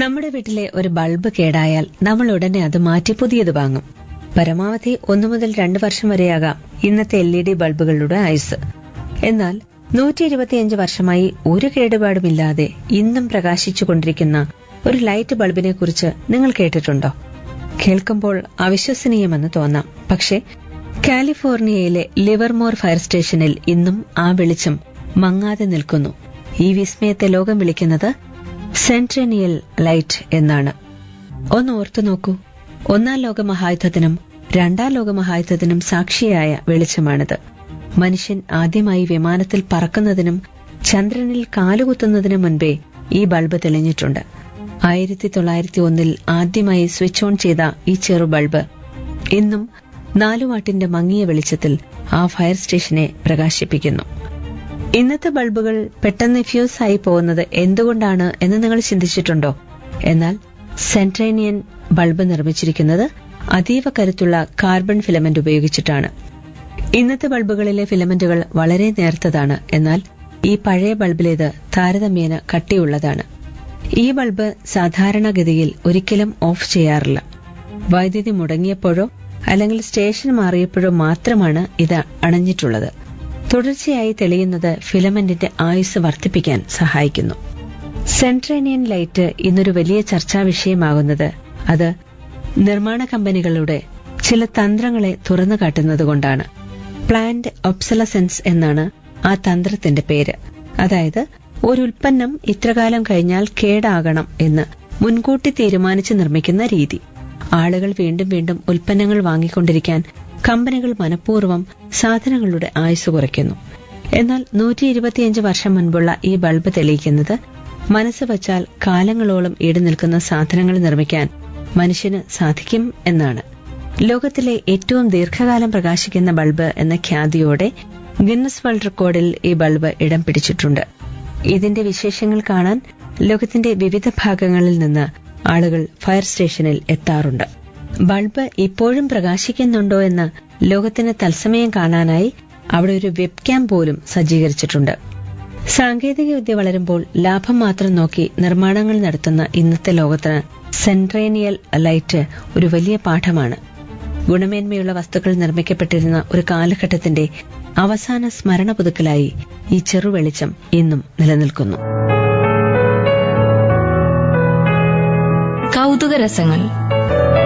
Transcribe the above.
നമ്മുടെ വീട്ടിലെ ഒരു ബൾബ് കേടായാൽ നമ്മൾ ഉടനെ അത് മാറ്റി പുതിയത് വാങ്ങും പരമാവധി ഒന്നു മുതൽ രണ്ട് വർഷം വരെയാകാം ഇന്നത്തെ എൽ ഇ ഡി ബൾബുകളുടെ ആയുസ് എന്നാൽ നൂറ്റി ഇരുപത്തിയഞ്ച് വർഷമായി ഒരു കേടുപാടുമില്ലാതെ ഇന്നും പ്രകാശിച്ചുകൊണ്ടിരിക്കുന്ന ഒരു ലൈറ്റ് ബൾബിനെ കുറിച്ച് നിങ്ങൾ കേട്ടിട്ടുണ്ടോ കേൾക്കുമ്പോൾ അവിശ്വസനീയമെന്ന് തോന്നാം പക്ഷേ കാലിഫോർണിയയിലെ ലിവർമോർ ഫയർ സ്റ്റേഷനിൽ ഇന്നും ആ വെളിച്ചം മങ്ങാതെ നിൽക്കുന്നു ഈ വിസ്മയത്തെ ലോകം വിളിക്കുന്നത് സെൻട്രനിയൽ ലൈറ്റ് എന്നാണ് ഒന്ന് ഓർത്തു നോക്കൂ ഒന്നാം ലോകമഹായുദ്ധത്തിനും രണ്ടാം ലോകമഹായുദ്ധത്തിനും സാക്ഷിയായ വെളിച്ചമാണിത് മനുഷ്യൻ ആദ്യമായി വിമാനത്തിൽ പറക്കുന്നതിനും ചന്ദ്രനിൽ കാലുകുത്തുന്നതിനു മുൻപേ ഈ ബൾബ് തെളിഞ്ഞിട്ടുണ്ട് ആയിരത്തി തൊള്ളായിരത്തി ഒന്നിൽ ആദ്യമായി സ്വിച്ച് ഓൺ ചെയ്ത ഈ ചെറു ബൾബ് ഇന്നും നാലു വാട്ടിന്റെ മങ്ങിയ വെളിച്ചത്തിൽ ആ ഫയർ സ്റ്റേഷനെ പ്രകാശിപ്പിക്കുന്നു ഇന്നത്തെ ബൾബുകൾ പെട്ടെന്ന് ഫ്യൂസ് ആയി പോകുന്നത് എന്തുകൊണ്ടാണ് എന്ന് നിങ്ങൾ ചിന്തിച്ചിട്ടുണ്ടോ എന്നാൽ സെൻട്രേനിയൻ ബൾബ് നിർമ്മിച്ചിരിക്കുന്നത് അതീവ കരുത്തുള്ള കാർബൺ ഫിലമെന്റ് ഉപയോഗിച്ചിട്ടാണ് ഇന്നത്തെ ബൾബുകളിലെ ഫിലമെന്റുകൾ വളരെ നേർത്തതാണ് എന്നാൽ ഈ പഴയ ബൾബിലേത് താരതമ്യേന കട്ടിയുള്ളതാണ് ഈ ബൾബ് സാധാരണഗതിയിൽ ഒരിക്കലും ഓഫ് ചെയ്യാറില്ല വൈദ്യുതി മുടങ്ങിയപ്പോഴോ അല്ലെങ്കിൽ സ്റ്റേഷൻ മാറിയപ്പോഴോ മാത്രമാണ് ഇത് അണഞ്ഞിട്ടുള്ളത് തുടർച്ചയായി തെളിയുന്നത് ഫിലമെന്റിന്റെ ആയുസ് വർദ്ധിപ്പിക്കാൻ സഹായിക്കുന്നു സെൻട്രേനിയൻ ലൈറ്റ് ഇന്നൊരു വലിയ ചർച്ചാ വിഷയമാകുന്നത് അത് നിർമ്മാണ കമ്പനികളുടെ ചില തന്ത്രങ്ങളെ തുറന്നു കാട്ടുന്നതുകൊണ്ടാണ് പ്ലാന്റ് ഒബ്സലസെൻസ് എന്നാണ് ആ തന്ത്രത്തിന്റെ പേര് അതായത് ഒരു ഉൽപ്പന്നം ഇത്രകാലം കഴിഞ്ഞാൽ കേടാകണം എന്ന് മുൻകൂട്ടി തീരുമാനിച്ച് നിർമ്മിക്കുന്ന രീതി ആളുകൾ വീണ്ടും വീണ്ടും ഉൽപ്പന്നങ്ങൾ വാങ്ങിക്കൊണ്ടിരിക്കാൻ കമ്പനികൾ മനഃപൂർവ്വം സാധനങ്ങളുടെ ആയുസ് കുറയ്ക്കുന്നു എന്നാൽ നൂറ്റി ഇരുപത്തിയഞ്ച് വർഷം മുൻപുള്ള ഈ ബൾബ് തെളിയിക്കുന്നത് മനസ്സ് വച്ചാൽ കാലങ്ങളോളം ഈട് നിൽക്കുന്ന സാധനങ്ങൾ നിർമ്മിക്കാൻ മനുഷ്യന് സാധിക്കും എന്നാണ് ലോകത്തിലെ ഏറ്റവും ദീർഘകാലം പ്രകാശിക്കുന്ന ബൾബ് എന്ന ഖ്യാതിയോടെ ഗിന്നസ് വേൾഡ് റെക്കോർഡിൽ ഈ ബൾബ് ഇടം പിടിച്ചിട്ടുണ്ട് ഇതിന്റെ വിശേഷങ്ങൾ കാണാൻ ലോകത്തിന്റെ വിവിധ ഭാഗങ്ങളിൽ നിന്ന് ആളുകൾ ഫയർ സ്റ്റേഷനിൽ എത്താറുണ്ട് ബൾബ് ഇപ്പോഴും പ്രകാശിക്കുന്നുണ്ടോ എന്ന് ലോകത്തിന് തത്സമയം കാണാനായി അവിടെ ഒരു വെബ് ക്യാം പോലും സജ്ജീകരിച്ചിട്ടുണ്ട് സാങ്കേതികവിദ്യ വളരുമ്പോൾ ലാഭം മാത്രം നോക്കി നിർമ്മാണങ്ങൾ നടത്തുന്ന ഇന്നത്തെ ലോകത്തിന് സെൻട്രേനിയൽ ലൈറ്റ് ഒരു വലിയ പാഠമാണ് ഗുണമേന്മയുള്ള വസ്തുക്കൾ നിർമ്മിക്കപ്പെട്ടിരുന്ന ഒരു കാലഘട്ടത്തിന്റെ അവസാന സ്മരണ പുതുക്കലായി ഈ ചെറുവെളിച്ചം ഇന്നും നിലനിൽക്കുന്നു കൗതുക രസങ്ങൾ